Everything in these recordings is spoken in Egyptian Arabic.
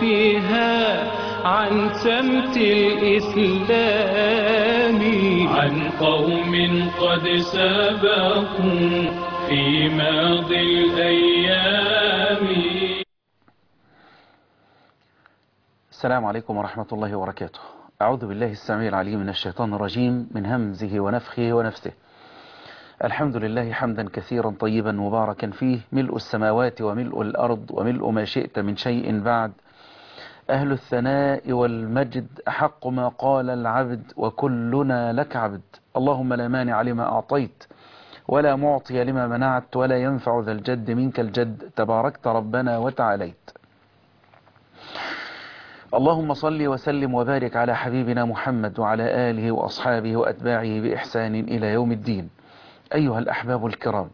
فيها عن سمت الإسلام عن قوم قد سبقوا في ماضي الأيام السلام عليكم ورحمة الله وبركاته أعوذ بالله السميع العليم من الشيطان الرجيم من همزه ونفخه ونفسه الحمد لله حمدا كثيرا طيبا مباركا فيه ملء السماوات وملء الأرض وملء ما شئت من شيء بعد أهل الثناء والمجد أحق ما قال العبد وكلنا لك عبد اللهم لا مانع لما أعطيت ولا معطي لما منعت ولا ينفع ذا الجد منك الجد تباركت ربنا وتعاليت اللهم صل وسلم وبارك على حبيبنا محمد وعلى آله وأصحابه وأتباعه بإحسان إلى يوم الدين أيها الأحباب الكرام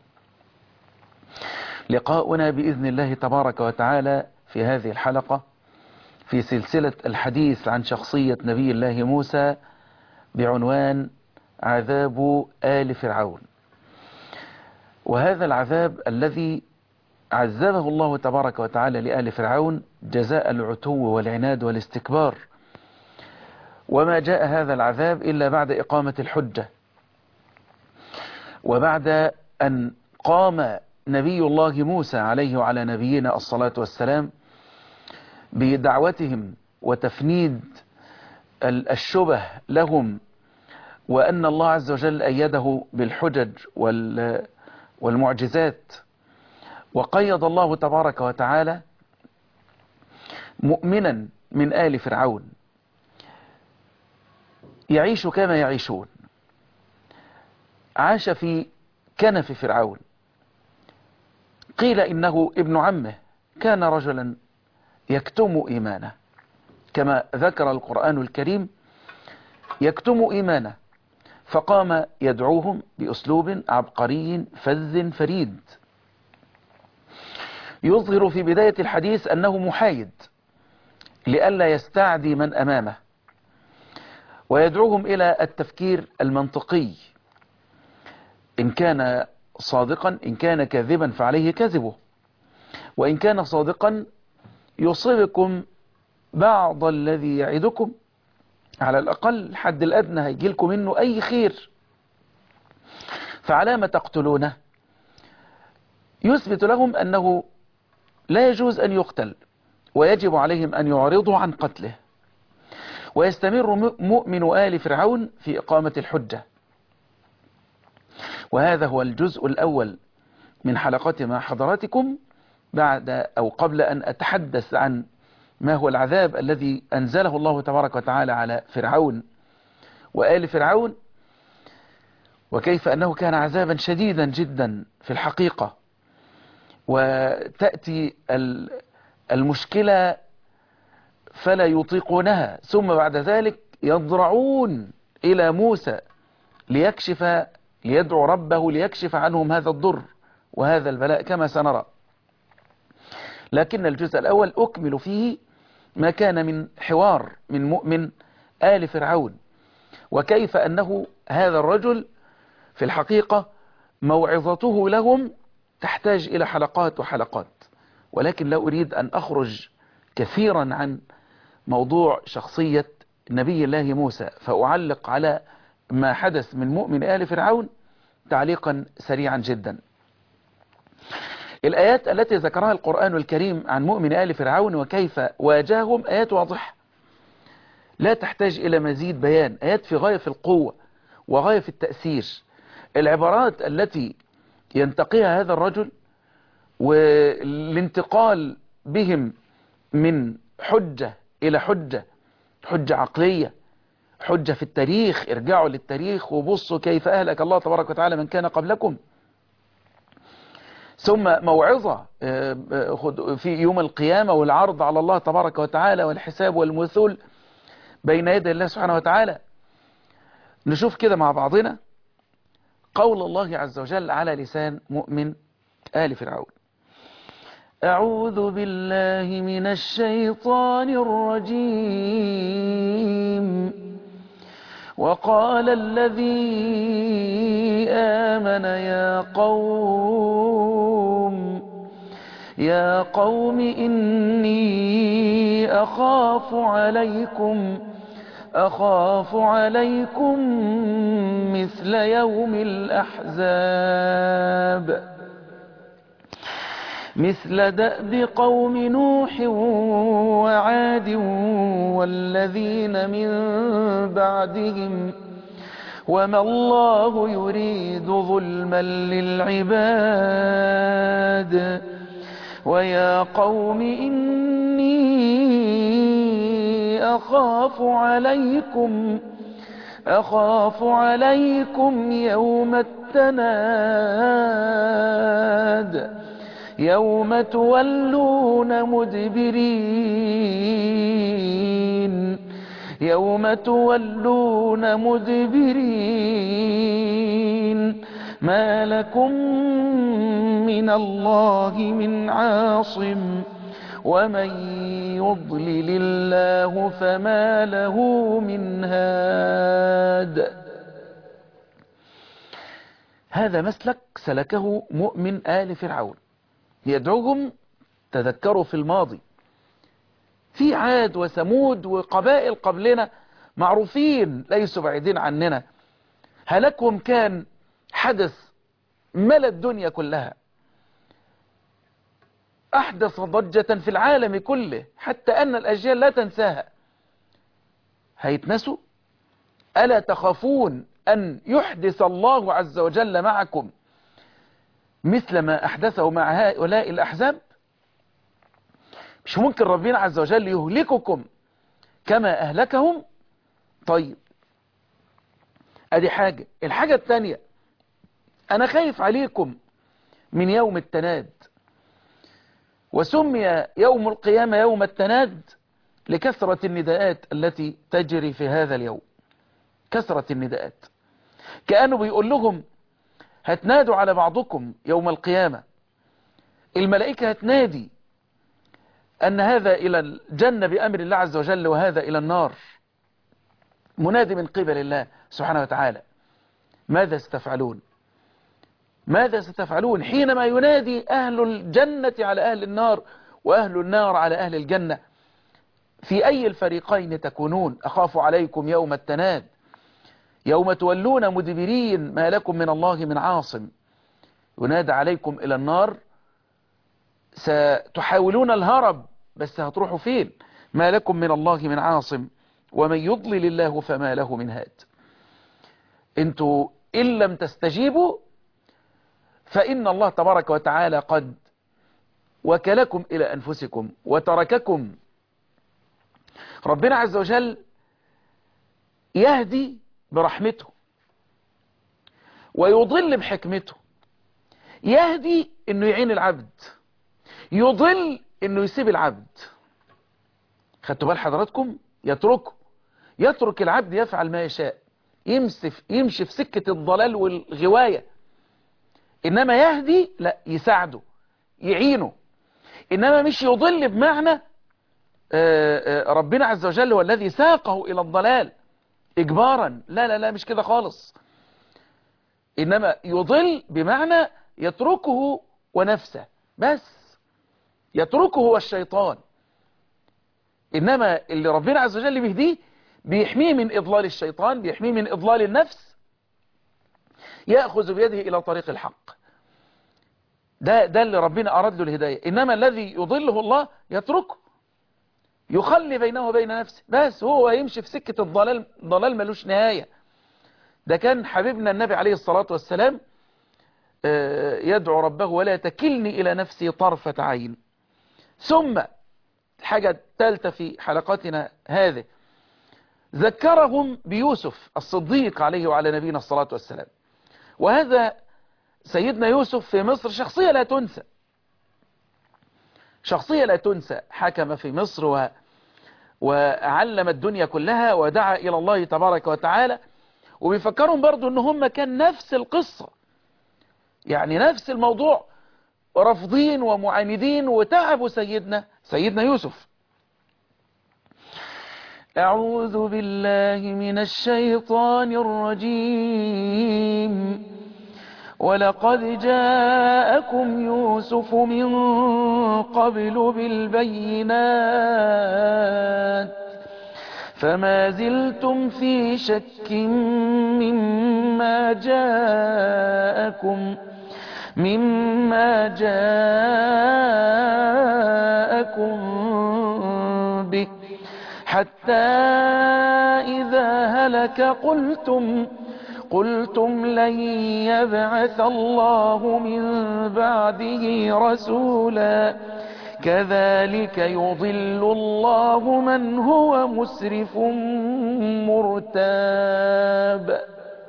لقاؤنا بإذن الله تبارك وتعالى في هذه الحلقة في سلسلة الحديث عن شخصية نبي الله موسى بعنوان عذاب آل فرعون وهذا العذاب الذي عذبه الله تبارك وتعالى لآل فرعون جزاء العتو والعناد والاستكبار وما جاء هذا العذاب إلا بعد إقامة الحجة وبعد أن قام نبي الله موسى عليه وعلى نبينا الصلاة والسلام بدعوتهم وتفنيد الشبه لهم وأن الله عز وجل أيده بالحجج والمعجزات وقيض الله تبارك وتعالى مؤمنا من آل فرعون يعيش كما يعيشون عاش في كنف فرعون قيل إنه ابن عمه كان رجلا يكتم إيمانه كما ذكر القرآن الكريم يكتم إيمانه فقام يدعوهم بأسلوب عبقري فذ فريد يظهر في بداية الحديث أنه محايد لئلا يستعدي من أمامه ويدعوهم إلى التفكير المنطقي إن كان صادقا إن كان كاذبا فعليه كذبه وإن كان صادقا يصيبكم بعض الذي يعدكم على الأقل الحد الأدنى هيجي لكم منه أي خير فعلى ما تقتلونه يثبت لهم أنه لا يجوز أن يقتل ويجب عليهم أن يعرضوا عن قتله ويستمر مؤمن آل فرعون في إقامة الحجة وهذا هو الجزء الأول من حلقات مع حضراتكم بعد أو قبل أن أتحدث عن ما هو العذاب الذي أنزله الله تبارك وتعالى على فرعون وآل فرعون وكيف أنه كان عذابا شديدا جدا في الحقيقة وتأتي المشكلة فلا يطيقونها ثم بعد ذلك يضرعون إلى موسى ليكشف ليدعو ربه ليكشف عنهم هذا الضر وهذا البلاء كما سنرى لكن الجزء الأول أكمل فيه ما كان من حوار من مؤمن آل فرعون وكيف أنه هذا الرجل في الحقيقة موعظته لهم تحتاج إلى حلقات وحلقات ولكن لا أريد أن أخرج كثيرا عن موضوع شخصية نبي الله موسى فأعلق على ما حدث من مؤمن آل فرعون تعليقا سريعا جدا الآيات التي ذكرها القرآن الكريم عن مؤمن آل فرعون وكيف واجههم آيات واضحة لا تحتاج إلى مزيد بيان آيات في غاية في القوة وغاية في التأثير العبارات التي ينتقيها هذا الرجل والانتقال بهم من حجة إلى حجة حجة عقلية حجة في التاريخ ارجعوا للتاريخ وبصوا كيف أهلك الله تبارك وتعالى من كان قبلكم ثم موعظة في يوم القيامة والعرض على الله تبارك وتعالى والحساب والمثول بين يدي الله سبحانه وتعالى نشوف كده مع بعضنا قول الله عز وجل على لسان مؤمن آل فرعون أعوذ بالله من الشيطان الرجيم وقال الذي آمن يا قوم يا قوم إني أخاف عليكم أخاف عليكم مثل يوم الأحزاب مثل دأب قوم نوح وعاد والذين من بعدهم وما الله يريد ظلما للعباد ويا قوم إني أخاف عليكم أخاف عليكم يوم التناد يوم تولون مدبرين يوم تولون مدبرين ما لكم من الله من عاصم ومن يضلل الله فما له من هاد هذا مسلك سلكه مؤمن آل فرعون يدعوهم تذكروا في الماضي في عاد وثمود وقبائل قبلنا معروفين ليسوا بعيدين عننا هلكهم كان حدث ملا الدنيا كلها أحدث ضجة في العالم كله حتى أن الأجيال لا تنساها هيتنسوا ألا تخافون أن يحدث الله عز وجل معكم مثل ما أحدثه مع هؤلاء الأحزاب مش ممكن ربنا عز وجل يهلككم كما أهلكهم طيب أدي حاجة الحاجة الثانية أنا خايف عليكم من يوم التناد وسمي يوم القيامة يوم التناد لكثرة النداءات التي تجري في هذا اليوم كثرة النداءات كأنه بيقول لهم هتنادوا على بعضكم يوم القيامة الملائكة هتنادي أن هذا إلى الجنة بأمر الله عز وجل وهذا إلى النار منادي من قبل الله سبحانه وتعالى ماذا ستفعلون ماذا ستفعلون حينما ينادي أهل الجنة على أهل النار وأهل النار على أهل الجنة في أي الفريقين تكونون أخاف عليكم يوم التناد يوم تولون مدبرين ما لكم من الله من عاصم ينادى عليكم إلى النار ستحاولون الهرب بس هتروحوا فين ما لكم من الله من عاصم ومن يضلل الله فما له من هاد انتوا إن لم تستجيبوا فإن الله تبارك وتعالى قد وكلكم إلى أنفسكم وترككم ربنا عز وجل يهدي برحمته ويضل بحكمته يهدي انه يعين العبد يضل انه يسيب العبد خدتوا بال حضراتكم يتركه يترك العبد يفعل ما يشاء يمشي يمشي في سكة الضلال والغواية انما يهدي لا يساعده يعينه انما مش يضل بمعنى ربنا عز وجل هو الذي ساقه الى الضلال اجبارا لا لا لا مش كده خالص انما يضل بمعنى يتركه ونفسه بس يتركه هو الشيطان انما اللي ربنا عز وجل بيهديه بيحميه من اضلال الشيطان بيحميه من اضلال النفس يأخذ بيده الى طريق الحق ده ده اللي ربنا اراد له الهداية انما الذي يضله الله يتركه يخلي بينه وبين نفسه بس هو يمشي في سكة الضلال ضلال ملوش نهاية ده كان حبيبنا النبي عليه الصلاة والسلام يدعو ربه ولا تكلني إلى نفسي طرفة عين ثم الحاجة الثالثة في حلقاتنا هذه ذكرهم بيوسف الصديق عليه وعلى نبينا الصلاة والسلام وهذا سيدنا يوسف في مصر شخصية لا تنسى شخصية لا تنسى حكم في مصر و... وعلم الدنيا كلها ودعا إلى الله تبارك وتعالى وبيفكرهم برضو ان هم كان نفس القصة يعني نفس الموضوع رافضين ومعاندين وتعبوا سيدنا سيدنا يوسف أعوذ بالله من الشيطان الرجيم ولقد جاءكم يوسف من قبل بالبينات فما زلتم في شك مما جاءكم مما جاءكم به حتى إذا هلك قلتم قلتم لن يبعث الله من بعده رسولا كذلك يضل الله من هو مسرف مرتاب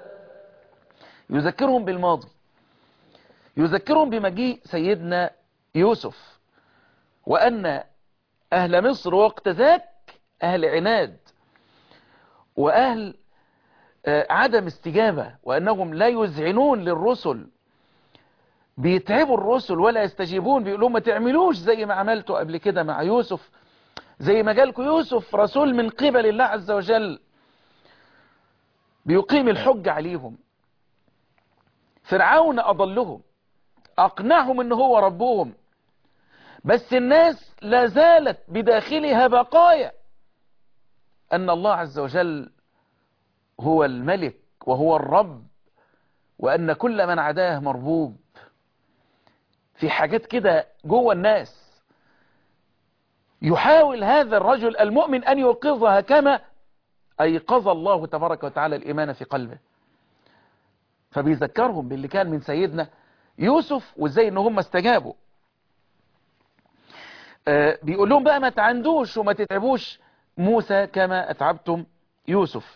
يذكرهم بالماضي يذكرهم بمجيء سيدنا يوسف وأن أهل مصر وقت ذاك أهل عناد وأهل عدم استجابة وأنهم لا يذعنون للرسل بيتعبوا الرسل ولا يستجيبون بيقولوا ما تعملوش زي ما عملتوا قبل كده مع يوسف زي ما جالكم يوسف رسول من قبل الله عز وجل بيقيم الحج عليهم فرعون أضلهم أقنعهم ان هو ربهم بس الناس لا زالت بداخلها بقايا أن الله عز وجل هو الملك وهو الرب وأن كل من عداه مربوب في حاجات كده جوه الناس يحاول هذا الرجل المؤمن أن يوقظها كما أيقظ الله تبارك وتعالى الإيمان في قلبه فبيذكرهم باللي كان من سيدنا يوسف وازاي ان هم استجابوا آه بيقول لهم بقى ما تعندوش وما تتعبوش موسى كما اتعبتم يوسف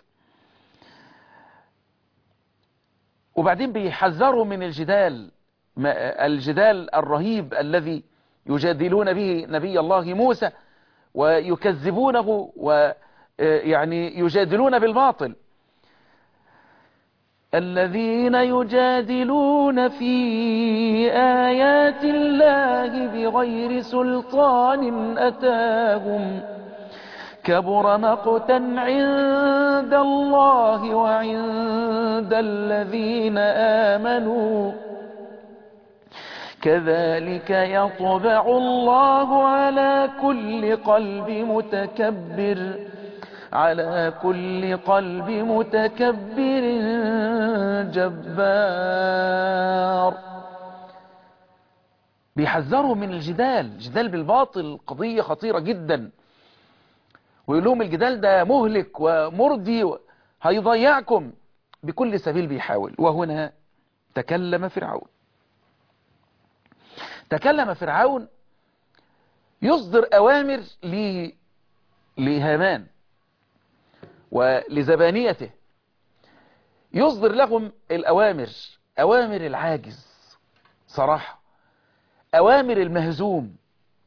وبعدين بيحذروا من الجدال الجدال الرهيب الذي يجادلون به نبي الله موسى ويكذبونه ويعني يجادلون بالباطل الذين يجادلون في آيات الله بغير سلطان أتاهم كبر مقتا عند الله وعند الذين آمنوا كذلك يطبع الله على كل قلب متكبر على كل قلب متكبر جبار بيحذروا من الجدال الجدال بالباطل قضية خطيرة جدا ويقول لهم الجدال ده مهلك ومرضي هيضيعكم بكل سبيل بيحاول وهنا تكلم فرعون تكلم فرعون يصدر أوامر لهامان ولزبانيته يصدر لهم الأوامر أوامر العاجز صراحة أوامر المهزوم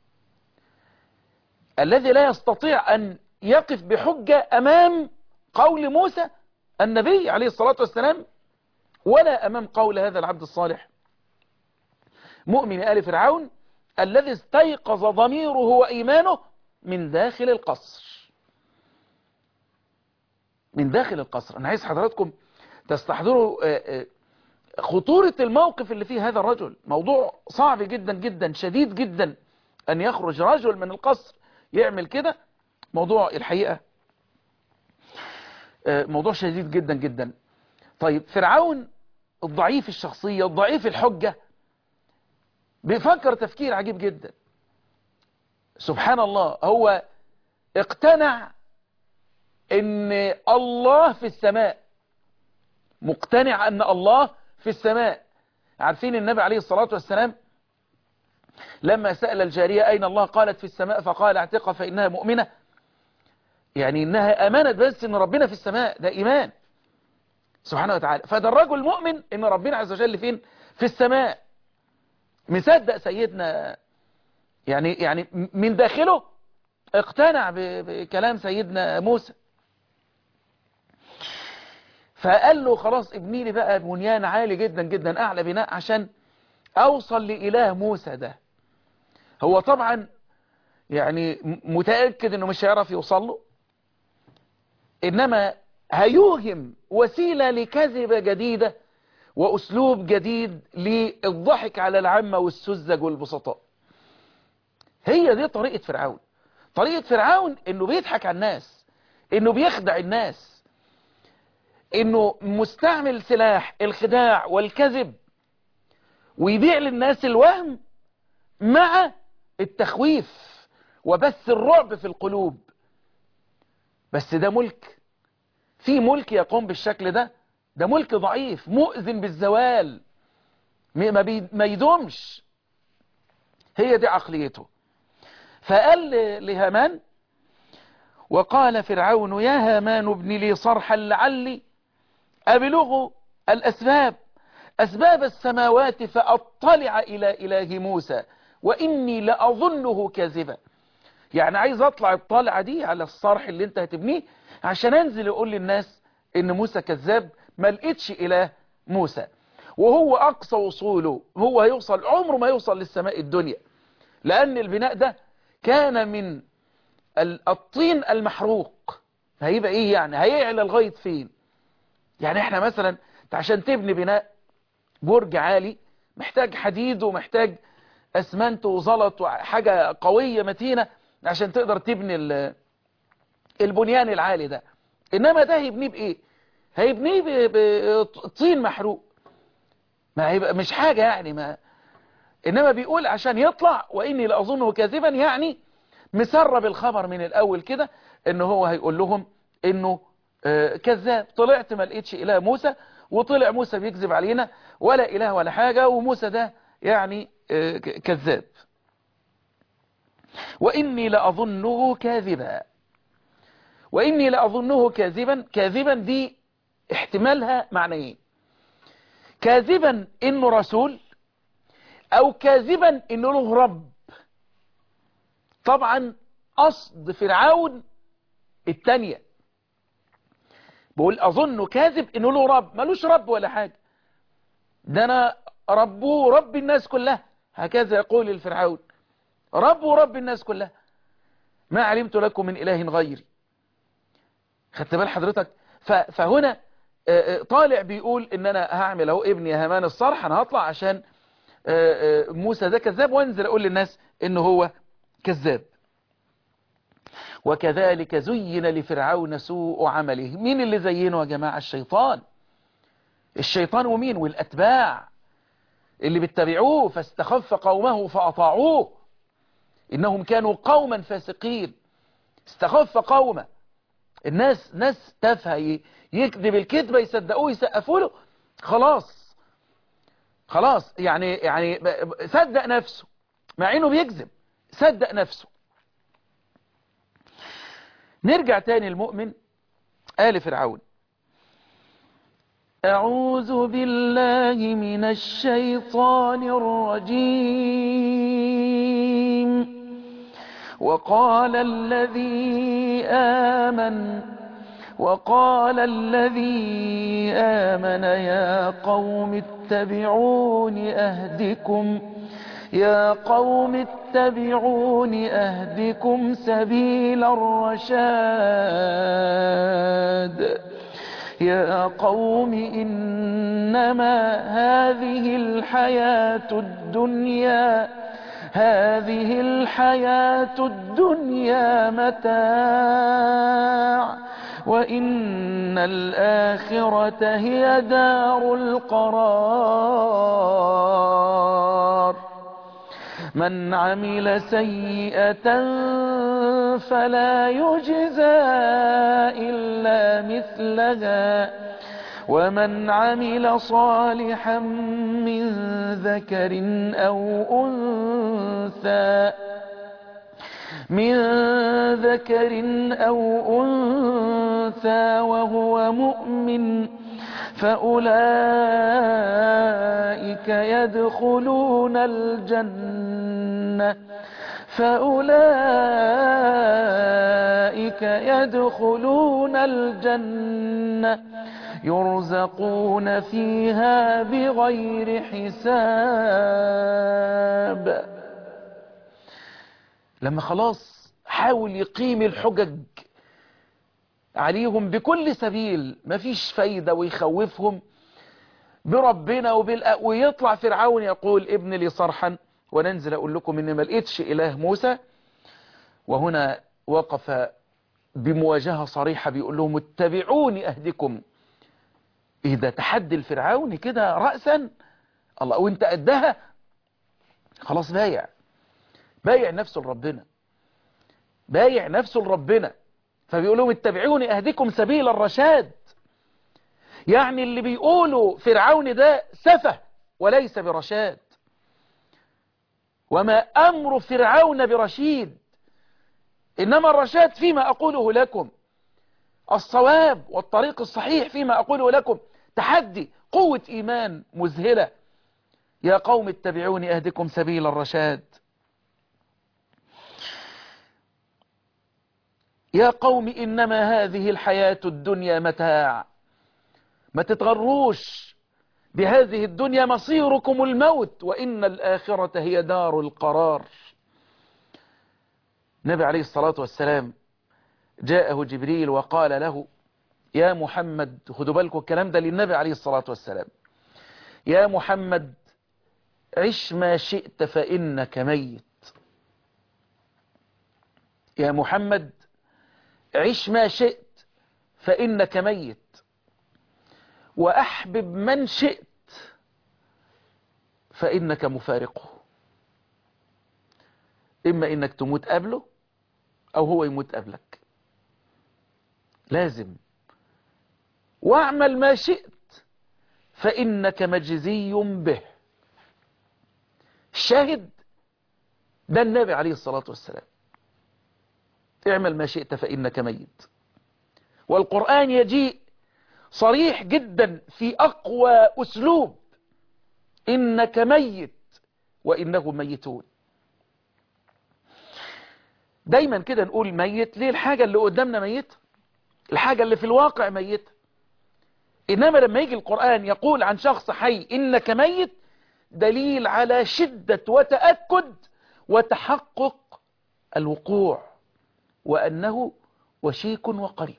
الذي لا يستطيع أن يقف بحجة أمام قول موسى النبي عليه الصلاة والسلام ولا أمام قول هذا العبد الصالح مؤمن آل فرعون الذي استيقظ ضميره وإيمانه من داخل القصر من داخل القصر أنا عايز حضراتكم تستحضروا خطورة الموقف اللي فيه هذا الرجل موضوع صعب جدا جدا شديد جدا أن يخرج رجل من القصر يعمل كده موضوع الحقيقة موضوع شديد جدا جدا طيب فرعون الضعيف الشخصية الضعيف الحجة بيفكر تفكير عجيب جدا سبحان الله هو اقتنع ان الله في السماء مقتنع ان الله في السماء عارفين النبي عليه الصلاة والسلام لما سأل الجارية أين الله قالت في السماء فقال اعتقها فإنها مؤمنة يعني إنها أمانت بس إن ربنا في السماء ده إيمان سبحانه وتعالى فده الرجل مؤمن إن ربنا عز وجل فين في السماء مصدق سيدنا يعني يعني من داخله اقتنع بكلام سيدنا موسى فقال له خلاص ابني لي بقى بنيان عالي جدا جدا اعلى بناء عشان اوصل لإله موسى ده هو طبعا يعني متأكد انه مش هيعرف يوصل له انما هيوهم وسيلة لكذبة جديدة وأسلوب جديد للضحك على العامة والسذج والبسطاء هي دي طريقة فرعون طريقة فرعون انه بيضحك على الناس انه بيخدع الناس انه مستعمل سلاح الخداع والكذب ويبيع للناس الوهم مع التخويف وبث الرعب في القلوب بس ده ملك في ملك يقوم بالشكل ده ده ملك ضعيف مؤذن بالزوال ما, بي ما يدومش هي دي عقليته فقال لهامان وقال فرعون يا هامان ابن لي صرحا لعلي أبلغ الأسباب أسباب السماوات فأطلع إلى إله موسى وإني لأظنه كاذبا يعني عايز أطلع الطالعة دي على الصرح اللي انت هتبنيه عشان أنزل أقول للناس إن موسى كذاب ما لقيتش إله موسى وهو أقصى وصوله هو هيوصل عمره ما يوصل للسماء الدنيا لأن البناء ده كان من الطين المحروق هيبقى ايه يعني هيعلى لغاية فين يعني احنا مثلا عشان تبني بناء برج عالي محتاج حديد ومحتاج اسمنت وزلط وحاجة قوية متينة عشان تقدر تبني البنيان العالي ده انما ده هيبنيه بايه هيبنيه بطين محروق ما هيبقى مش حاجة يعني ما انما بيقول عشان يطلع واني لاظنه كاذبا يعني مسرب الخبر من الاول كده ان هو هيقول لهم انه آه كذاب طلعت ما لقيتش اله موسى وطلع موسى بيكذب علينا ولا اله ولا حاجة وموسى ده يعني آه كذاب واني لاظنه كاذبا واني لاظنه كاذبا كاذبا دي احتمالها معنيين كاذبا انه رسول او كاذبا انه له رب طبعا قصد فرعون التانية بقول اظنه كاذب انه له رب ملوش رب ولا حاجة ده انا ربه رب الناس كلها هكذا يقول الفرعون ربه رب الناس كلها ما علمت لكم من اله غيري خدت بال حضرتك فهنا طالع بيقول ان انا هعمل اهو ابني هامان الصرح انا هطلع عشان موسى ده كذاب وانزل اقول للناس ان هو كذاب وكذلك زين لفرعون سوء عمله مين اللي زينه يا جماعة الشيطان الشيطان ومين والأتباع اللي بيتبعوه فاستخف قومه فأطاعوه إنهم كانوا قوما فاسقين استخف قومه الناس ناس تافهه يكذب الكذبة يصدقوه يسقفوا له خلاص خلاص يعني يعني صدق نفسه مع انه بيكذب صدق نفسه نرجع تاني المؤمن آل فرعون أعوذ بالله من الشيطان الرجيم وقال الذي آمن وقال الذي آمن يا قوم اتبعون أهدكم يا قوم اتبعون أهدكم سبيل الرشاد يا قوم إنما هذه الحياة الدنيا هذه الحياة الدنيا متاع وإن الآخرة هي دار القرار من عمل سيئة فلا يجزى إلا مثلها ومن عمل صالحا من ذكر أو أنثى من ذكر أو أنثى وهو مؤمن فأولئك يدخلون الجنة فأولئك يدخلون الجنة يرزقون فيها بغير حساب لما خلاص حاول يقيم الحجج عليهم بكل سبيل مفيش فايدة ويخوفهم بربنا وبالأ... ويطلع فرعون يقول ابن لي صرحا وننزل أقول لكم إني ما لقيتش إله موسى وهنا وقف بمواجهة صريحة بيقول لهم اتبعوني أهدكم إذا تحدي الفرعوني كده رأسا الله وانت قدها خلاص بايع بايع نفسه لربنا بايع نفسه لربنا فبيقول لهم اتبعوني أهدكم سبيل الرشاد يعني اللي بيقولوا فرعون ده سفه وليس برشاد وما أمر فرعون برشيد إنما الرشاد فيما أقوله لكم الصواب والطريق الصحيح فيما أقوله لكم تحدي قوة إيمان مذهلة يا قوم اتبعوني أهدكم سبيل الرشاد يا قوم إنما هذه الحياة الدنيا متاع ما تتغروش بهذه الدنيا مصيركم الموت وإن الآخرة هي دار القرار النبي عليه الصلاة والسلام جاءه جبريل وقال له يا محمد خدوا بالكم الكلام ده للنبي عليه الصلاة والسلام يا محمد عش ما شئت فإنك ميت يا محمد عش ما شئت فإنك ميت وأحبب من شئت فإنك مفارقه إما إنك تموت قبله أو هو يموت قبلك لازم واعمل ما شئت فإنك مجزي به الشاهد ده النبي عليه الصلاة والسلام اعمل ما شئت فإنك ميت والقرآن يجيء صريح جدا في أقوى أسلوب إنك ميت وإنهم ميتون دايما كده نقول ميت ليه الحاجة اللي قدامنا ميت الحاجة اللي في الواقع ميت إنما لما يجي القرآن يقول عن شخص حي إنك ميت دليل على شدة وتأكد وتحقق الوقوع وأنه وشيك وقريب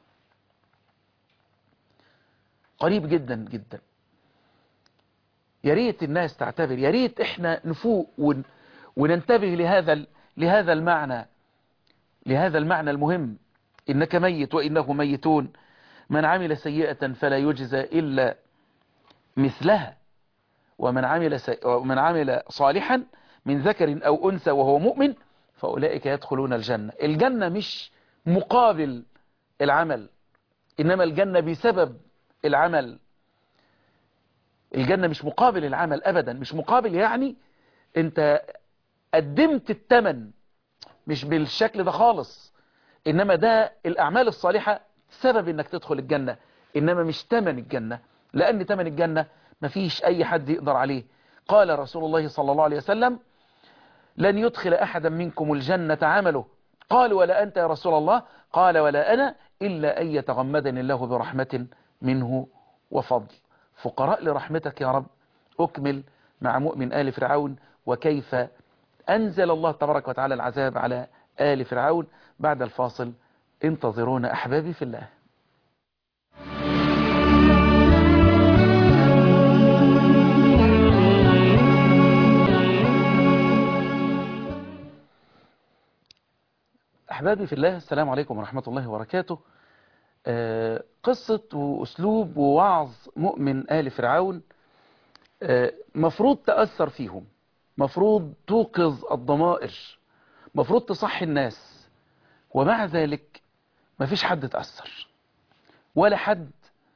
قريب جدا جدا يا ريت الناس تعتبر يا ريت احنا نفوق ون وننتبه لهذا لهذا المعنى لهذا المعنى المهم إنك ميت وإنه ميتون من عمل سيئة فلا يجزى إلا مثلها ومن عمل سي... ومن عمل صالحا من ذكر أو أنثى وهو مؤمن فأولئك يدخلون الجنة الجنة مش مقابل العمل إنما الجنة بسبب العمل الجنة مش مقابل العمل أبدا مش مقابل يعني أنت قدمت التمن مش بالشكل ده خالص إنما ده الأعمال الصالحة سبب إنك تدخل الجنة إنما مش تمن الجنة لأن تمن الجنة مفيش أي حد يقدر عليه قال رسول الله صلى الله عليه وسلم لن يدخل أحدا منكم الجنة عمله قال ولا أنت يا رسول الله قال ولا أنا إلا أن يتغمدني الله برحمة منه وفضل فقراء لرحمتك يا رب أكمل مع مؤمن آل فرعون وكيف أنزل الله تبارك وتعالى العذاب على آل فرعون بعد الفاصل انتظرونا أحبابي في الله أحبابي في الله السلام عليكم ورحمة الله وبركاته آه قصة وأسلوب ووعظ مؤمن آل فرعون آه مفروض تأثر فيهم مفروض توقظ الضمائر مفروض تصحي الناس ومع ذلك مفيش حد تأثر ولا حد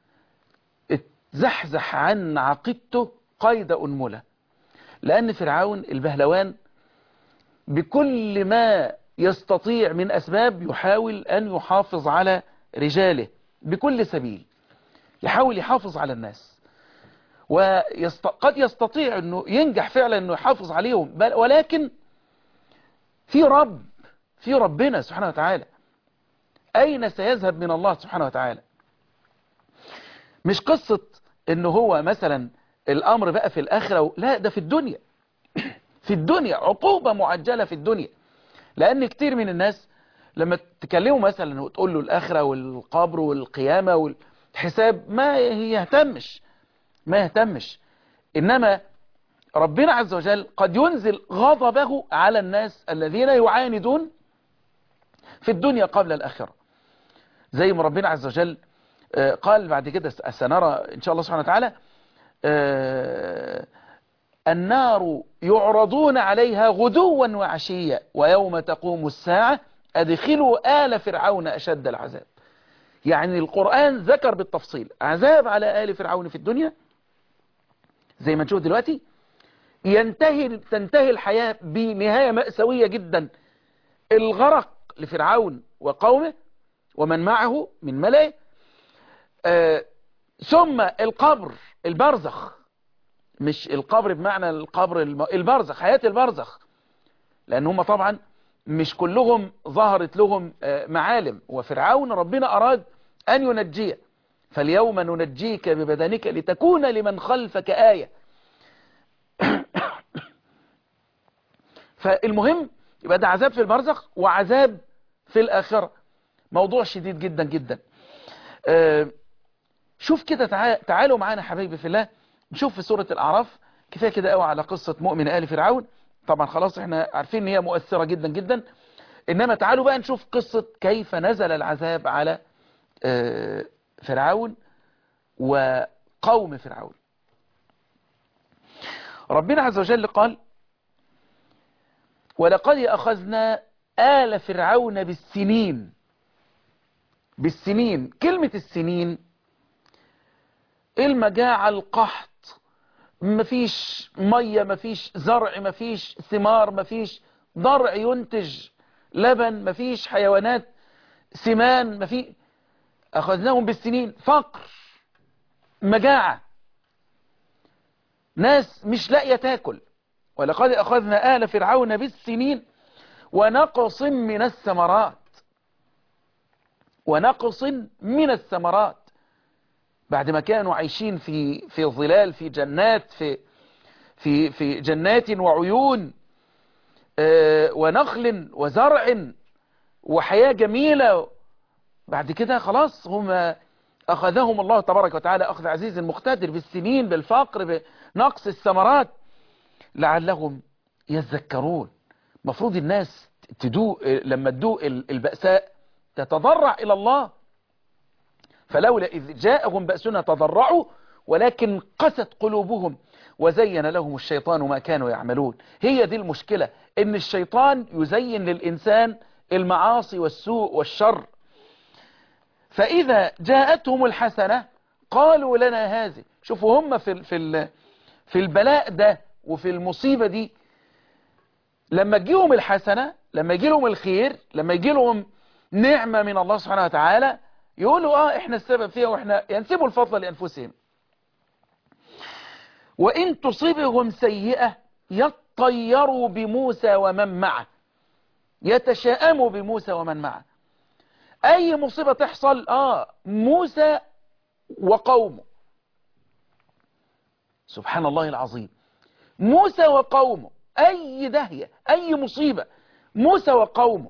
اتزحزح عن عقيدته قيد أنملة لأن فرعون البهلوان بكل ما يستطيع من أسباب يحاول أن يحافظ على رجاله بكل سبيل يحاول يحافظ على الناس وقد يستطيع أنه ينجح فعلا أنه يحافظ عليهم ولكن في رب في ربنا سبحانه وتعالى أين سيذهب من الله سبحانه وتعالى مش قصة أنه هو مثلا الأمر بقى في الآخرة لا ده في الدنيا في الدنيا عقوبة معجلة في الدنيا لأن كتير من الناس لما تكلموا مثلا وتقول له الآخرة والقبر والقيامة والحساب ما يهتمش ما يهتمش إنما ربنا عز وجل قد ينزل غضبه على الناس الذين يعاندون في الدنيا قبل الآخرة زي ما ربنا عز وجل قال بعد كده سنرى إن شاء الله سبحانه وتعالى النار يعرضون عليها غدوا وعشيا ويوم تقوم الساعة أدخلوا آل فرعون أشد العذاب يعني القرآن ذكر بالتفصيل عذاب على آل فرعون في الدنيا زي ما نشوف دلوقتي ينتهي تنتهي الحياة بنهاية مأساوية جدا الغرق لفرعون وقومه ومن معه من ملئه آه ثم القبر البرزخ مش القبر بمعنى القبر البرزخ حياة البرزخ لأن هم طبعا مش كلهم ظهرت لهم آه معالم وفرعون ربنا أراد أن ينجيه فاليوم ننجيك ببدنك لتكون لمن خلفك آية فالمهم يبقى ده عذاب في البرزخ وعذاب في الآخرة موضوع شديد جدا جدا آه شوف كده تعالوا معانا حبايبي في الله نشوف في سورة الأعراف كفاية كده قوي على قصة مؤمن آل فرعون طبعا خلاص احنا عارفين ان هي مؤثرة جدا جدا انما تعالوا بقى نشوف قصة كيف نزل العذاب على آه فرعون وقوم فرعون ربنا عز وجل قال ولقد أخذنا آل فرعون بالسنين بالسنين كلمة السنين المجاعة القحط مفيش مية مفيش زرع مفيش ثمار مفيش ضرع ينتج لبن مفيش حيوانات سمان مفيش أخذناهم بالسنين فقر مجاعة ناس مش لاقية تاكل ولقد أخذنا آل فرعون بالسنين ونقص من الثمرات ونقص من الثمرات بعد ما كانوا عايشين في في ظلال في جنات في في في جنات وعيون ونخل وزرع وحياة جميلة بعد كده خلاص هم أخذهم الله تبارك وتعالى أخذ عزيز مقتدر بالسنين بالفقر بنقص الثمرات لعلهم يذكرون مفروض الناس تدوق لما تدوق البأساء تتضرع إلى الله فلولا إذ جاءهم بأسنا تضرعوا ولكن قست قلوبهم وزين لهم الشيطان ما كانوا يعملون هي دي المشكلة إن الشيطان يزين للإنسان المعاصي والسوء والشر فإذا جاءتهم الحسنة قالوا لنا هذه شوفوا هم في في في البلاء ده وفي المصيبة دي لما تجيهم الحسنة لما يجي لهم الخير لما يجي لهم نعمة من الله سبحانه وتعالى يقولوا اه احنا السبب فيها واحنا ينسبوا الفضل لأنفسهم وإن تصيبهم سيئة يطيروا بموسى ومن معه يتشاءموا بموسى ومن معه أي مصيبة تحصل آه موسى وقومه سبحان الله العظيم موسى وقومه أي دهية أي مصيبة موسى وقومه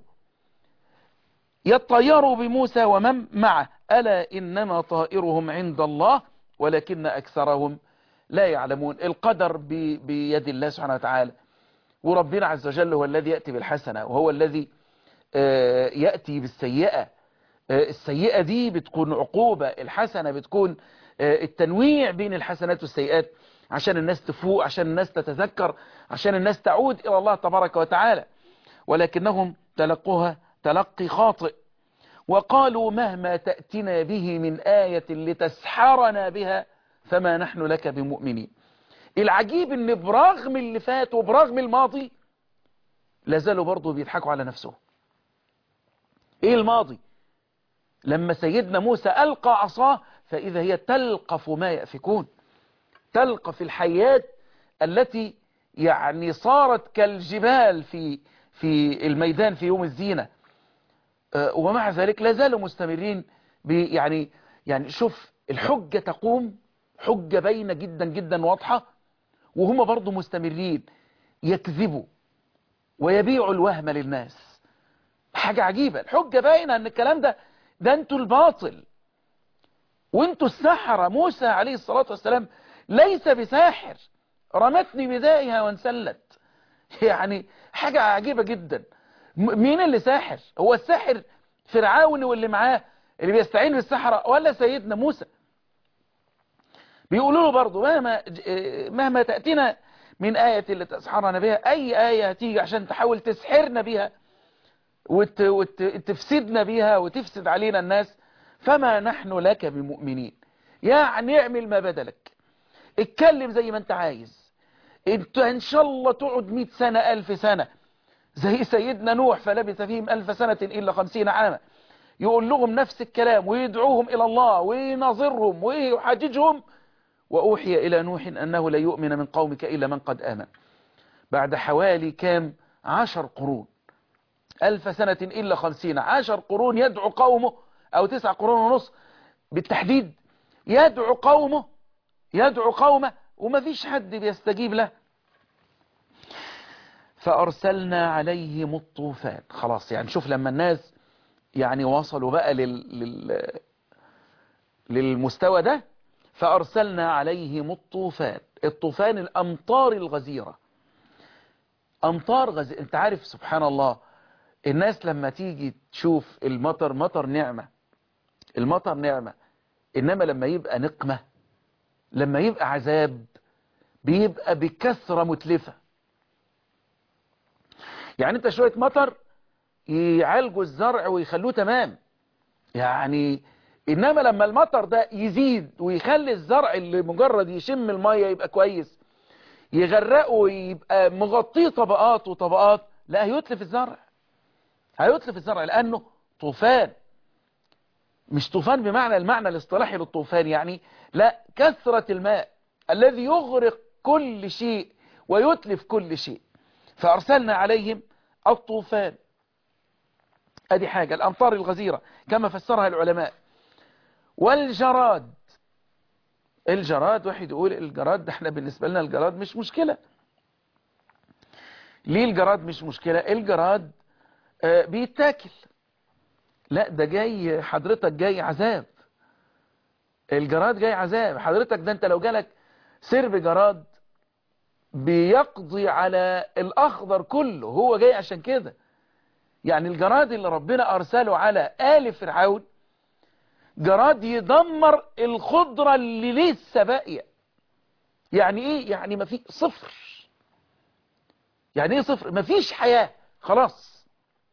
يطيروا بموسى ومن معه ألا إنما طائرهم عند الله ولكن أكثرهم لا يعلمون القدر بيد الله سبحانه وتعالى وربنا عز وجل هو الذي يأتي بالحسنة وهو الذي يأتي بالسيئة السيئة دي بتكون عقوبة الحسنة بتكون التنويع بين الحسنات والسيئات عشان الناس تفوق عشان الناس تتذكر عشان الناس تعود إلى الله تبارك وتعالى ولكنهم تلقوها تلقي خاطئ وقالوا مهما تأتنا به من آية لتسحرنا بها فما نحن لك بمؤمنين العجيب ان برغم اللي فات وبرغم الماضي لازالوا برضو بيضحكوا على نفسهم ايه الماضي لما سيدنا موسى ألقى عصاه فإذا هي تلقف ما يأفكون تلقف الحيات التي يعني صارت كالجبال في في الميدان في يوم الزينة ومع ذلك لا زالوا مستمرين يعني يعني شوف الحجة تقوم حجة باينة جدا جدا واضحة وهم برضو مستمرين يكذبوا ويبيعوا الوهم للناس حاجة عجيبة الحجة باينة ان الكلام ده ده انتوا الباطل وانتوا السحرة موسى عليه الصلاة والسلام ليس بساحر رمتني بدائها وانسلت يعني حاجة عجيبة جدا مين اللي ساحر هو الساحر فرعون واللي معاه اللي بيستعين بالسحرة ولا سيدنا موسى بيقولوا له برضه مهما مهما تأتينا من آية اللي تسحرنا بها أي آية هتيجي عشان تحاول تسحرنا بها وت... وتفسدنا بها وتفسد علينا الناس فما نحن لك بمؤمنين يعني اعمل ما بدلك اتكلم زي ما انت عايز انت ان شاء الله تقعد مئة سنة الف سنة زي سيدنا نوح فلبث فيهم الف سنة الا خمسين عاما يقول لهم نفس الكلام ويدعوهم الى الله ويناظرهم ويحاججهم وأوحي إلى نوح أنه لا يؤمن من قومك إلا من قد آمن بعد حوالي كام عشر قرون ألف سنة إلا خمسين عشر قرون يدعو قومه أو تسع قرون ونص بالتحديد يدعو قومه يدعو قومه وما فيش حد بيستجيب له فأرسلنا عليهم الطوفان خلاص يعني شوف لما الناس يعني وصلوا بقى لل... لل... للمستوى ده فأرسلنا عليهم الطوفان الطوفان الأمطار الغزيرة أمطار غزيرة أنت عارف سبحان الله الناس لما تيجي تشوف المطر مطر نعمة المطر نعمة إنما لما يبقى نقمة لما يبقى عذاب بيبقى بكثرة متلفة يعني انت شوية مطر يعالجوا الزرع ويخلوه تمام يعني انما لما المطر ده يزيد ويخلي الزرع اللي مجرد يشم المية يبقى كويس يغرقه ويبقى مغطيه طبقات وطبقات لا هيتلف الزرع هيتلف الزرع لانه طوفان مش طوفان بمعنى المعنى الاصطلاحي للطوفان يعني لا كثرة الماء الذي يغرق كل شيء ويتلف كل شيء فأرسلنا عليهم الطوفان ادي حاجة الأمطار الغزيرة كما فسرها العلماء والجراد الجراد واحد يقول الجراد ده احنا بالنسبة لنا الجراد مش مشكلة ليه الجراد مش مشكلة الجراد آه بيتاكل لا ده جاي حضرتك جاي عذاب الجراد جاي عذاب حضرتك ده انت لو جالك سرب جراد بيقضي على الاخضر كله هو جاي عشان كده يعني الجراد اللي ربنا ارسله على آل فرعون جراد يدمر الخضرة اللي لسه باقية يعني ايه يعني ما في صفر يعني ايه صفر ما فيش حياة خلاص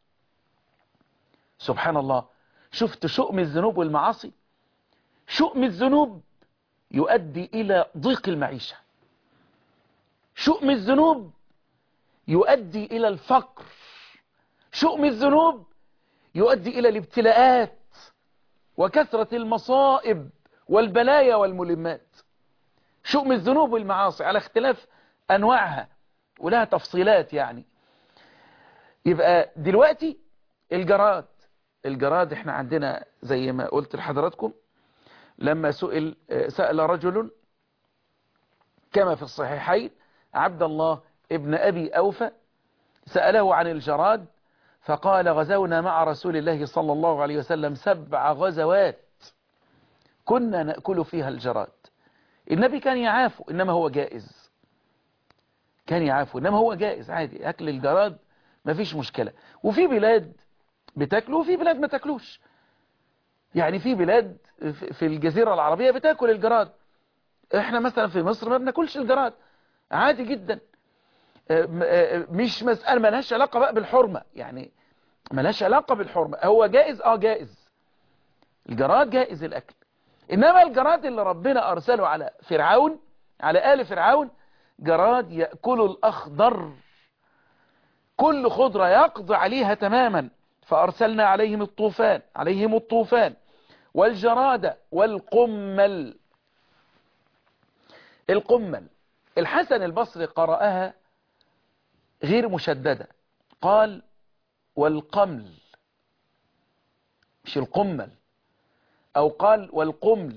سبحان الله شفت شؤم الذنوب والمعاصي شؤم الذنوب يؤدي الى ضيق المعيشة شؤم الذنوب يؤدي الى الفقر شؤم الذنوب يؤدي الى الابتلاءات وكثرة المصائب والبلايا والملمات شؤم الذنوب والمعاصي على اختلاف أنواعها ولها تفصيلات يعني يبقى دلوقتي الجراد الجراد احنا عندنا زي ما قلت لحضراتكم لما سئل سأل رجل كما في الصحيحين عبد الله ابن أبي أوفى سأله عن الجراد فقال غزونا مع رسول الله صلى الله عليه وسلم سبع غزوات كنا نأكل فيها الجراد النبي كان يعافو إنما هو جائز كان يعافو إنما هو جائز عادي أكل الجراد ما فيش مشكلة وفي بلاد بتاكله وفي بلاد ما تاكلوش يعني في بلاد في الجزيرة العربية بتاكل الجراد احنا مثلا في مصر ما بناكلش الجراد عادي جدا مش مسألة ملهاش علاقة بقى بالحرمة يعني ملهاش علاقة بالحرمة هو جائز اه جائز الجراد جائز الأكل إنما الجراد اللي ربنا أرسله على فرعون على آل فرعون جراد يأكل الأخضر كل خضرة يقضي عليها تماما فأرسلنا عليهم الطوفان عليهم الطوفان والجراد والقمل القمل الحسن البصري قرأها غير مشددة قال والقمل مش القمل او قال والقمل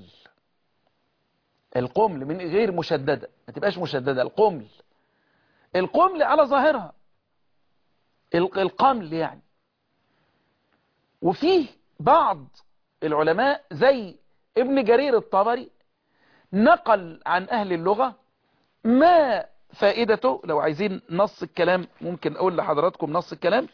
القمل من غير مشددة ما تبقاش مشددة القمل القمل على ظاهرها القمل يعني وفيه بعض العلماء زي ابن جرير الطبري نقل عن أهل اللغة ما فائدته لو عايزين نص الكلام ممكن أقول لحضراتكم نص الكلام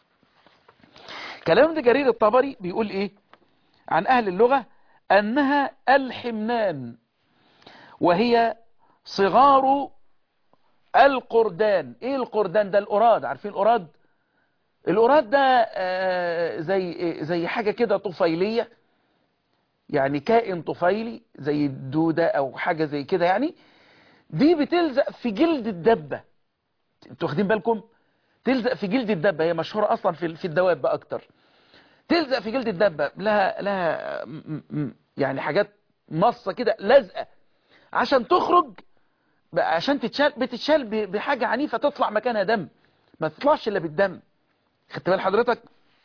كلام ده جرير الطبري بيقول إيه عن أهل اللغة أنها الحمنان وهي صغار القردان ايه القردان ده القراد عارفين القراد القراد ده آه زي زي حاجة كده طفيلية يعني كائن طفيلي زي الدودة او حاجة زي كده يعني دي بتلزق في جلد الدبة انتوا واخدين بالكم تلزق في جلد الدبة هي مشهورة اصلا في في الدواب اكتر تلزق في جلد الدبة لها لها يعني حاجات مصة كده لازقة عشان تخرج عشان تتشال بتتشال بحاجة عنيفة تطلع مكانها دم ما تطلعش الا بالدم خدت بال حضرتك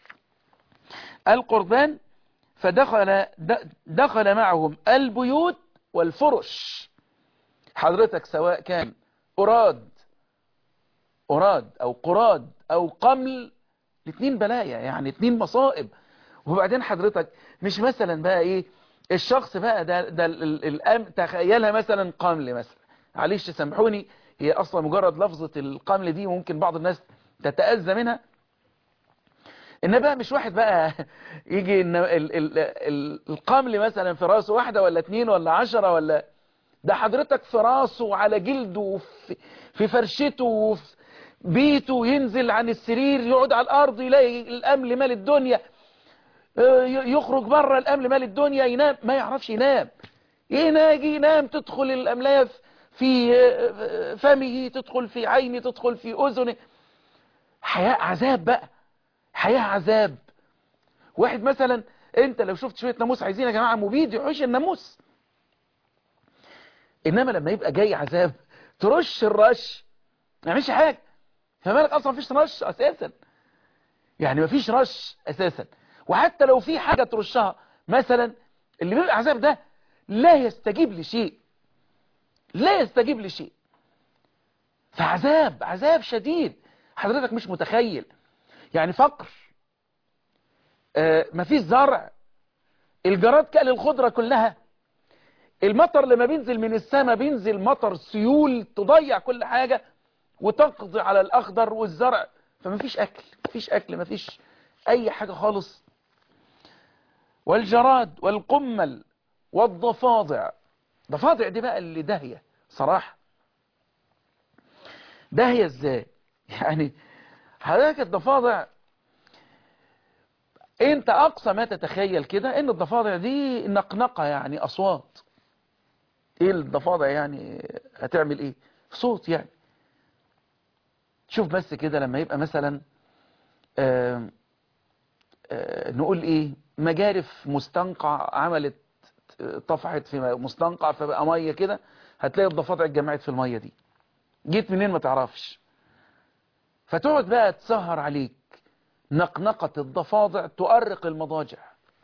القربان فدخل دخل معهم البيوت والفرش حضرتك سواء كان أراد أراد أو قراد أو قمل الاثنين بلايا يعني اثنين مصائب وبعدين حضرتك مش مثلا بقى ايه الشخص بقى ده, ده الأم تخيلها مثلا قمل مثلا معلش سامحوني هي اصلا مجرد لفظة القمل دي ممكن بعض الناس تتأذى منها ان بقى مش واحد بقى يجي ال ال ال القمل مثلا في راسه واحدة ولا اتنين ولا عشرة ولا ده حضرتك في راسه وعلى جلده وفي في فرشته وفي بيته ينزل عن السرير يقعد على الارض يلاقي الامل مال الدنيا يخرج بره الامل مال الدنيا ينام ما يعرفش ينام يجي ينام تدخل الاملايه في فمه تدخل في عينه تدخل في اذنه حياة عذاب بقى حياة عذاب واحد مثلا انت لو شفت شوية ناموس عايزين يا جماعة مبيد يحوش الناموس انما لما يبقى جاي عذاب ترش الرش ما يعملش حاجة فمالك اصلا مفيش رش اساسا يعني مفيش رش اساسا وحتى لو في حاجة ترشها مثلا اللي بيبقى عذاب ده لا يستجيب لشيء لا يستجيب لشيء فعذاب عذاب شديد حضرتك مش متخيل يعني فقر آه مفيش زرع الجراد كل الخضرة كلها المطر لما بينزل من السماء بينزل مطر سيول تضيع كل حاجة وتقضي على الأخضر والزرع فمفيش أكل مفيش أكل مفيش أي حاجة خالص والجراد والقمل والضفادع ضفادع دي بقى اللي داهية صراحة داهية ازاي يعني حضرتك الضفادع انت اقصى ما تتخيل كده ان الضفادع دي نقنقة يعني اصوات ايه الضفادع يعني هتعمل ايه صوت يعني شوف بس كده لما يبقى مثلا آآ آآ نقول ايه مجارف مستنقع عملت طفحت في مستنقع فبقى ميه كده هتلاقي الضفادع اتجمعت في الميه دي جيت منين ما تعرفش فتقعد بقى تسهر عليك نقنقة الضفادع تؤرق المضاجع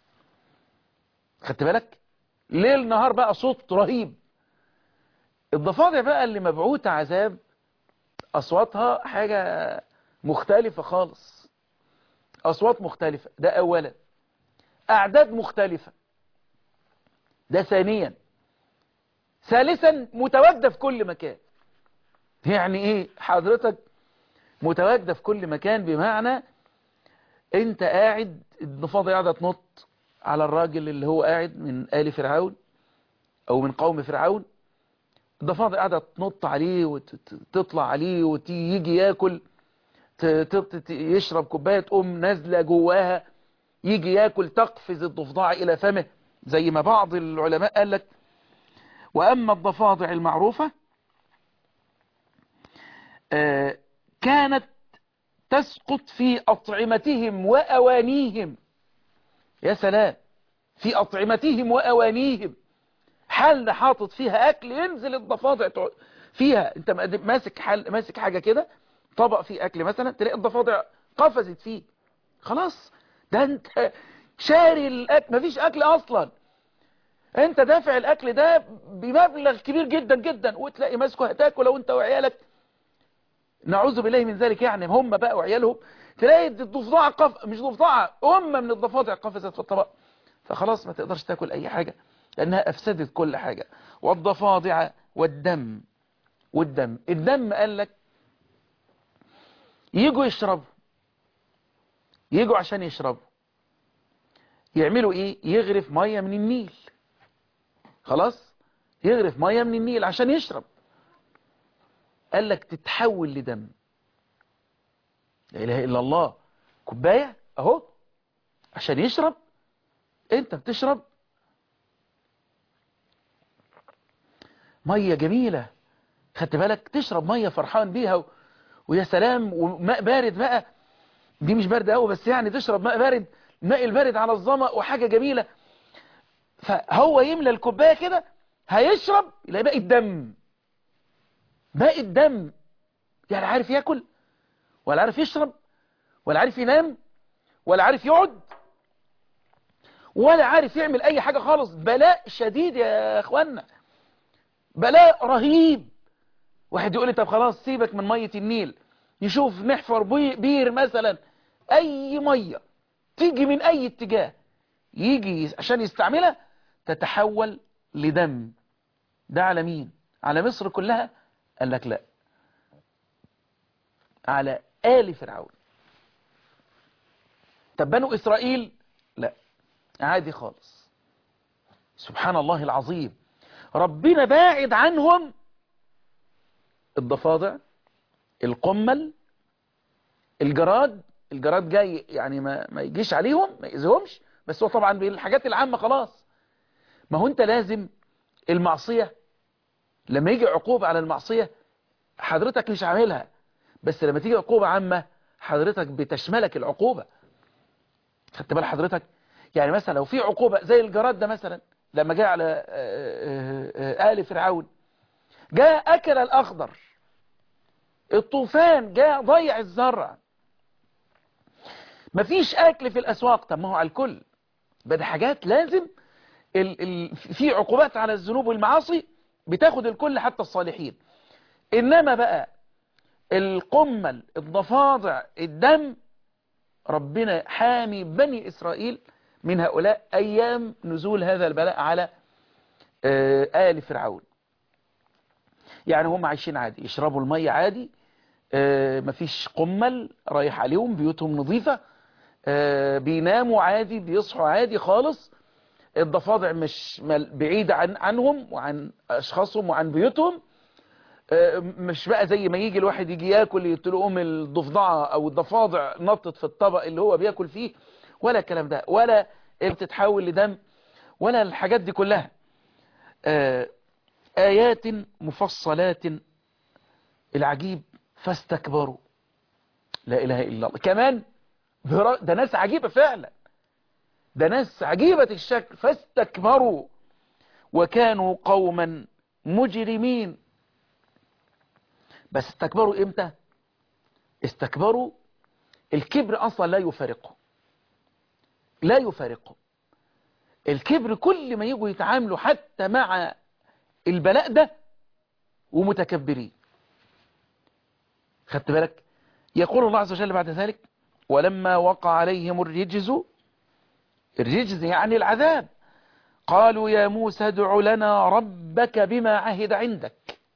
خدت بالك ليل نهار بقى صوت رهيب الضفادع بقى اللي مبعوثة عذاب أصواتها حاجة مختلفة خالص أصوات مختلفة ده أولا أعداد مختلفة ده ثانيا ثالثا متواجدة في كل مكان يعني ايه حضرتك متواجدة في كل مكان بمعنى انت قاعد الضفادع قاعدة تنط على الراجل اللي هو قاعد من آل فرعون او من قوم فرعون الضفادع قاعدة تنط عليه وتطلع عليه وتيجي ياكل يشرب كوباية تقوم نازلة جواها يجي ياكل تقفز الضفدع الى فمه زي ما بعض العلماء قال لك وأما الضفادع المعروفة آه كانت تسقط في أطعمتهم وأوانيهم يا سلام في أطعمتهم وأوانيهم حل حاطط فيها أكل ينزل الضفادع فيها انت ماسك حل ماسك حاجة كده طبق فيه أكل مثلا تلاقي الضفادع قفزت فيه خلاص ده انت شاري الأكل مفيش أكل أصلا انت دافع الأكل ده بمبلغ كبير جدا جدا وتلاقي ماسكه هتاكل لو انت وعيالك نعوذ بالله من ذلك يعني هم بقى وعيالهم تلاقي الضفدعة قف... مش ضفدعة أمة من الضفادع قفزت في الطبق فخلاص ما تقدرش تاكل أي حاجة لأنها أفسدت كل حاجة والضفادع والدم والدم الدم قال لك يجوا يشربوا يجوا عشان يشربوا يعملوا ايه يغرف مية من النيل خلاص يغرف مية من النيل عشان يشرب قال لك تتحول لدم لا اله الا الله كوبايه اهو عشان يشرب انت بتشرب ميه جميله خدت بالك تشرب ميه فرحان بيها و... ويا سلام وماء بارد بقى دي مش بارده قوي بس يعني تشرب ماء بارد الماء البارد على الظما وحاجه جميله فهو يملى الكوبايه كده هيشرب يلاقي باقي الدم باقي الدم يعني عارف ياكل ولا عارف يشرب ولا عارف ينام ولا عارف يقعد ولا عارف يعمل اي حاجة خالص بلاء شديد يا اخوانا بلاء رهيب واحد يقول لي طب خلاص سيبك من مية النيل يشوف نحفر بي بير مثلا اي مية تيجي من اي اتجاه يجي عشان يستعملها تتحول لدم ده على مين على مصر كلها قال لك لا على آل فرعون طب بنو إسرائيل لا عادي خالص سبحان الله العظيم ربنا باعد عنهم الضفادع القمل الجراد الجراد جاي يعني ما, ما يجيش عليهم ما يأذيهمش بس هو طبعا بالحاجات العامة خلاص ما هو انت لازم المعصية لما يجي عقوبة على المعصية حضرتك مش عاملها بس لما تيجي عقوبة عامة حضرتك بتشملك العقوبة خدت بال حضرتك يعني مثلا لو في عقوبة زي الجراد ده مثلا لما جاء على آل فرعون جاء أكل الأخضر الطوفان جاء ضيع الزرع مفيش أكل في الأسواق طب ما هو على الكل بدي حاجات لازم ال ال في عقوبات على الذنوب والمعاصي بتاخد الكل حتى الصالحين إنما بقى القمل الضفادع الدم ربنا حامي بني إسرائيل من هؤلاء أيام نزول هذا البلاء على آل فرعون يعني هم عايشين عادي يشربوا المية عادي مفيش قمل رايح عليهم بيوتهم نظيفة بيناموا عادي بيصحوا عادي خالص الضفادع مش بعيدة عن عنهم وعن أشخاصهم وعن بيوتهم مش بقى زي ما يجي الواحد يجي ياكل يتلقوم الضفدعة او الضفادع نطت في الطبق اللي هو بياكل فيه ولا الكلام ده ولا بتتحول لدم ولا الحاجات دي كلها آيات مفصلات العجيب فاستكبروا لا إله إلا الله كمان ده ناس عجيبة فعلا ده ناس عجيبة الشكل فاستكبروا وكانوا قوما مجرمين بس استكبروا امتى استكبروا الكبر اصلا لا يفارقه لا يفارقه الكبر كل ما يجوا يتعاملوا حتى مع البلاء ده ومتكبرين خدت بالك يقول الله عز وجل بعد ذلك ولما وقع عليهم الرجز الرجز يعني العذاب قالوا يا موسى ادع لنا ربك بما عهد عندك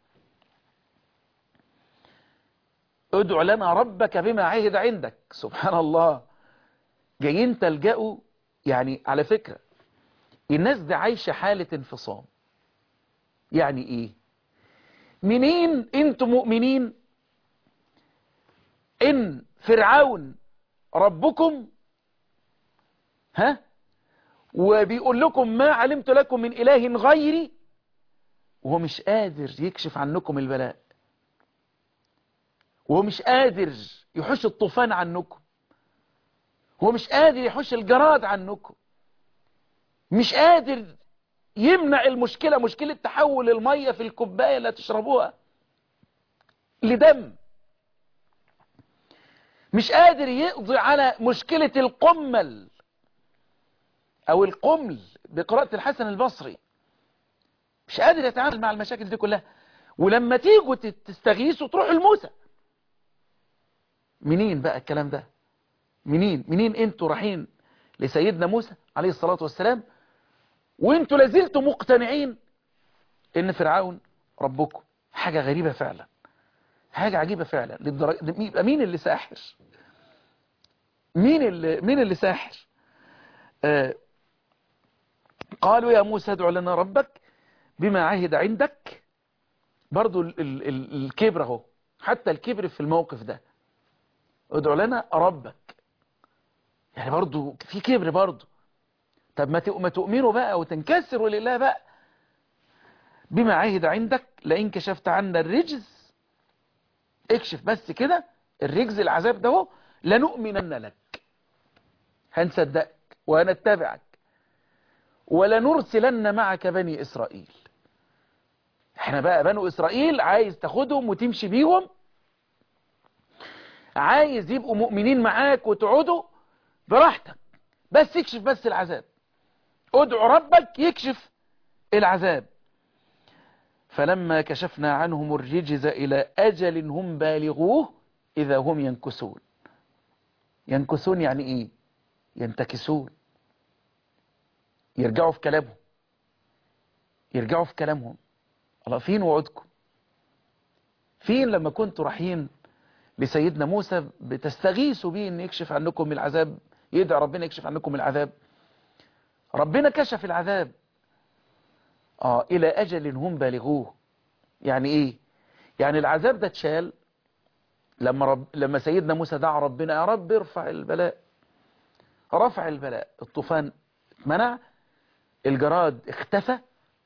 ادع لنا ربك بما عهد عندك سبحان الله جايين تلجأوا يعني على فكرة الناس دي عايشة حالة انفصام يعني ايه منين انتم مؤمنين ان فرعون ربكم ها وبيقول لكم ما علمت لكم من اله غيري وهو مش قادر يكشف عنكم البلاء وهو مش قادر يحش الطوفان عنكم هو مش قادر يحش الجراد عنكم مش قادر يمنع المشكلة مشكلة تحول المية في الكوباية اللي تشربوها لدم مش قادر يقضي على مشكلة القمل او القمل بقراءة الحسن البصري مش قادر يتعامل مع المشاكل دي كلها ولما تيجوا تستغيثوا تروحوا لموسى منين بقى الكلام ده منين منين انتوا رايحين لسيدنا موسى عليه الصلاة والسلام وانتوا لازلتوا مقتنعين ان فرعون ربكم حاجة غريبة فعلا حاجة عجيبة فعلا للدرجة يبقى مين اللي ساحر مين اللي مين اللي ساحر آه قالوا يا موسى ادع لنا ربك بما عهد عندك برضو ال ال ال الكبر اهو حتى الكبر في الموقف ده ادع لنا ربك يعني برضو في كبر برضو طب ما ما تؤمنوا بقى وتنكسروا لله بقى بما عهد عندك لئن كشفت عنا الرجز اكشف بس كده الرجز العذاب ده هو لنؤمنن لك هنصدقك وهنتبعك ولنرسلن معك بني إسرائيل احنا بقى بنو إسرائيل عايز تاخدهم وتمشي بيهم عايز يبقوا مؤمنين معاك وتقعدوا براحتك بس يكشف بس العذاب ادعو ربك يكشف العذاب فلما كشفنا عنهم الرجز إلى أجل هم بالغوه إذا هم ينكسون ينكسون يعني إيه ينتكسون يرجعوا في كلامهم يرجعوا في كلامهم الله فين وعودكم فين لما كنتوا رايحين لسيدنا موسى بتستغيثوا بيه ان يكشف عنكم العذاب يدعي ربنا يكشف عنكم العذاب ربنا كشف العذاب اه الى اجل هم بالغوه يعني ايه يعني العذاب ده اتشال لما رب لما سيدنا موسى دعا ربنا يا رب ارفع البلاء رفع البلاء الطوفان منع الجراد اختفى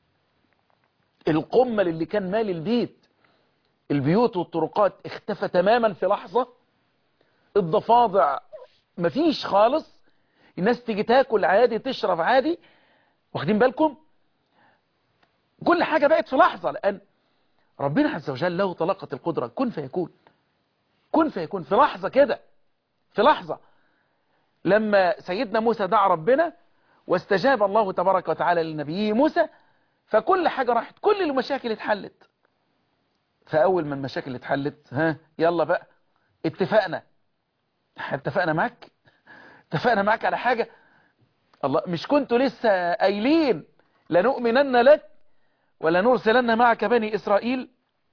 القمل اللي كان مال البيت البيوت والطرقات اختفى تماما في لحظة الضفادع مفيش خالص الناس تيجي تاكل عادي تشرب عادي واخدين بالكم كل حاجة بقت في لحظة لأن ربنا عز وجل له طلاقة القدرة كن فيكون كن فيكون في لحظة كده في لحظة لما سيدنا موسى دعا ربنا واستجاب الله تبارك وتعالى لنبيه موسى فكل حاجة راحت كل المشاكل اتحلت فأول ما المشاكل اتحلت ها يلا بقى اتفقنا اتفقنا معك اتفقنا معك على حاجة الله مش كنتوا لسه قايلين لنؤمنن لك ولا نرسلن معك بني إسرائيل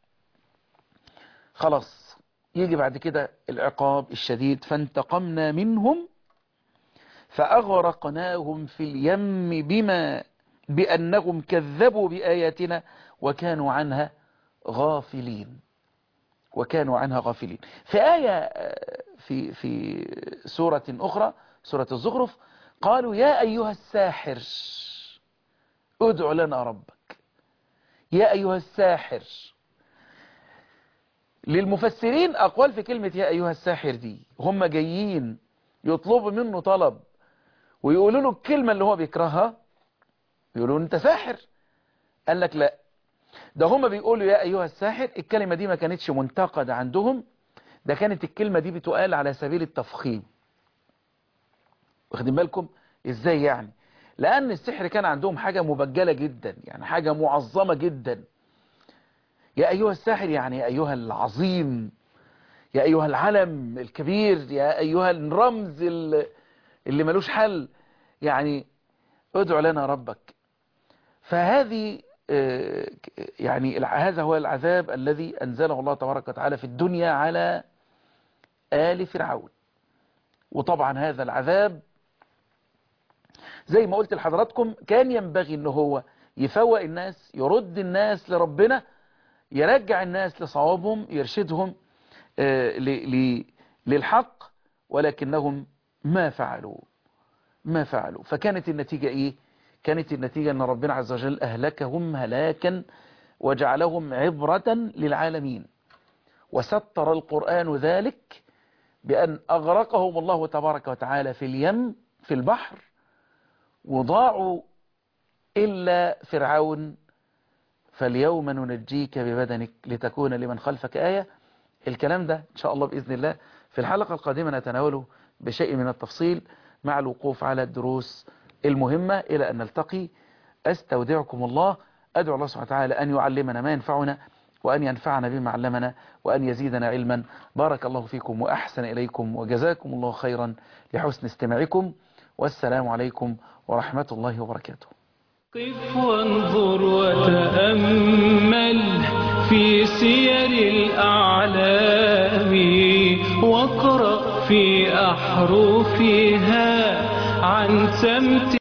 خلاص يجي بعد كده العقاب الشديد فانتقمنا منهم فأغرقناهم في اليم بما بأنهم كذبوا بآياتنا وكانوا عنها غافلين وكانوا عنها غافلين في آية في في سورة أخرى سورة الزخرف قالوا يا أيها الساحر ادع لنا ربك يا أيها الساحر للمفسرين أقوال في كلمة يا أيها الساحر دي هم جايين يطلبوا منه طلب ويقولوا له الكلمة اللي هو بيكرهها يقولوا انت ساحر قال لك لا ده هم بيقولوا يا أيها الساحر الكلمة دي ما كانتش منتقدة عندهم ده كانت الكلمة دي بتقال على سبيل التفخيم واخدين بالكم ازاي يعني لأن السحر كان عندهم حاجة مبجلة جدا يعني حاجة معظمة جدا يا أيها الساحر يعني يا أيها العظيم يا أيها العلم الكبير يا أيها الرمز اللي ملوش حل يعني ادعو لنا ربك فهذه يعني هذا هو العذاب الذي أنزله الله تبارك وتعالى في الدنيا على آل فرعون وطبعا هذا العذاب زي ما قلت لحضراتكم كان ينبغي ان هو يفوق الناس يرد الناس لربنا يرجع الناس لصوابهم يرشدهم للحق ولكنهم ما فعلوا ما فعلوا فكانت النتيجة ايه كانت النتيجة ان ربنا عز وجل اهلكهم هلاكا وجعلهم عبرة للعالمين وستر القرآن ذلك بأن أغرقهم الله تبارك وتعالى في اليم في البحر وضاعوا إلا فرعون فاليوم ننجيك ببدنك لتكون لمن خلفك آية الكلام ده إن شاء الله بإذن الله في الحلقة القادمة نتناوله بشيء من التفصيل مع الوقوف على الدروس المهمة إلى أن نلتقي أستودعكم الله أدعو الله سبحانه وتعالى أن يعلمنا ما ينفعنا وأن ينفعنا بما علمنا وأن يزيدنا علما بارك الله فيكم وأحسن إليكم وجزاكم الله خيرا لحسن استماعكم والسلام عليكم ورحمة الله وبركاته قف وانظر وتأمل في سير الأعلام واقرأ في أحرفها عن سمت